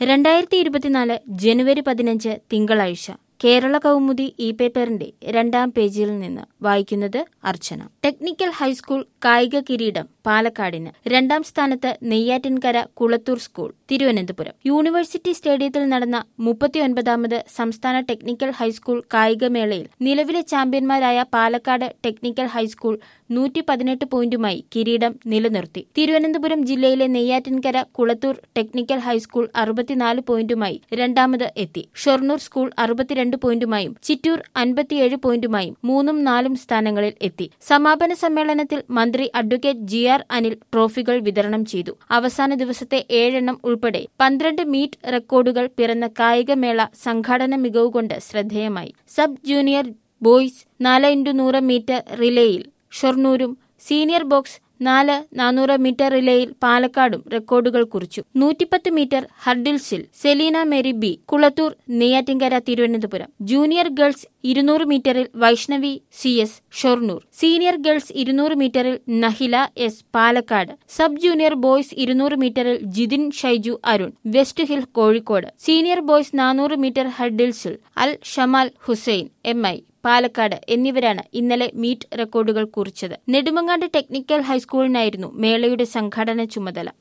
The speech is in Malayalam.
രണ്ടായിരത്തി ഇരുപത്തിനാല് ജനുവരി പതിനഞ്ച് തിങ്കളാഴ്ച കേരള കൗമുദി ഇ പേപ്പറിന്റെ രണ്ടാം പേജിൽ നിന്ന് വായിക്കുന്നത് അർച്ചന ടെക്നിക്കൽ ഹൈസ്കൂൾ കായിക കിരീടം പാലക്കാടിന് രണ്ടാം സ്ഥാനത്ത് നെയ്യാറ്റിൻകര കുളത്തൂർ സ്കൂൾ തിരുവനന്തപുരം യൂണിവേഴ്സിറ്റി സ്റ്റേഡിയത്തിൽ നടന്ന മുപ്പത്തിയൊൻപതാമത് സംസ്ഥാന ടെക്നിക്കൽ ഹൈസ്കൂൾ കായികമേളയിൽ നിലവിലെ ചാമ്പ്യന്മാരായ പാലക്കാട് ടെക്നിക്കൽ ഹൈസ്കൂൾ നൂറ്റി പതിനെട്ട് പോയിന്റുമായി കിരീടം നിലനിർത്തി തിരുവനന്തപുരം ജില്ലയിലെ നെയ്യാറ്റിൻകര കുളത്തൂർ ടെക്നിക്കൽ ഹൈസ്കൂൾ അറുപത്തിനാല് പോയിന്റുമായി രണ്ടാമത് എത്തി ഷൊർണൂർ സ്കൂൾ അറുപത്തിരണ്ട് പോയിന്റുമായും ചിറ്റൂർ അൻപത്തിയേഴ് പോയിന്റുമായും മൂന്നും നാലും സ്ഥാനങ്ങളിൽ എത്തി സമാപന സമ്മേളനത്തിൽ മന്ത്രി അഡ്വക്കേറ്റ് ജി ആർ അനിൽ ട്രോഫികൾ വിതരണം ചെയ്തു അവസാന ദിവസത്തെ ഏഴെണ്ണം ഉൾപ്പെടെ പന്ത്രണ്ട് മീറ്റ് റെക്കോർഡുകൾ പിറന്ന കായികമേള സംഘാടന മികവുകൊണ്ട് ശ്രദ്ധേയമായി സബ് ജൂനിയർ ബോയ്സ് നാല് ഇൻറ്റു നൂറ് മീറ്റർ റിലേയിൽ ഷൊർണൂരും സീനിയർ ബോക്സ് നാല് നാനൂറ് മീറ്റർ റിലേയിൽ പാലക്കാടും റെക്കോർഡുകൾ കുറിച്ചു നൂറ്റിപ്പത്ത് മീറ്റർ ഹർഡിൽസിൽ Selina Mary B Kulathoor Neyyattinkara Thiruvananthapuram junior girls ഇരുന്നൂറ് മീറ്ററിൽ Vaishnavi C S Shoranur senior girls ഇരുന്നൂറ് മീറ്ററിൽ Nahila S Palakkad sub junior boys ഇരുന്നൂറ് മീറ്ററിൽ Jithin Shaiju Arun West Hill Kozhikode senior boys നാനൂറ് മീറ്റർ ഹർഡിൽസിൽ അൽ ഷമാൽ ഹുസൈൻ എം ഐ പാലക്കാട് എന്നിവരാണ് ഇന്നലെ മീറ്റ് റെക്കോർഡുകൾ കുറിച്ചത് നെടുമങ്ങാട് ടെക്നിക്കൽ ഹൈസ്കൂളിനായിരുന്നു മേളയുടെ സംഘാടന ചുമതല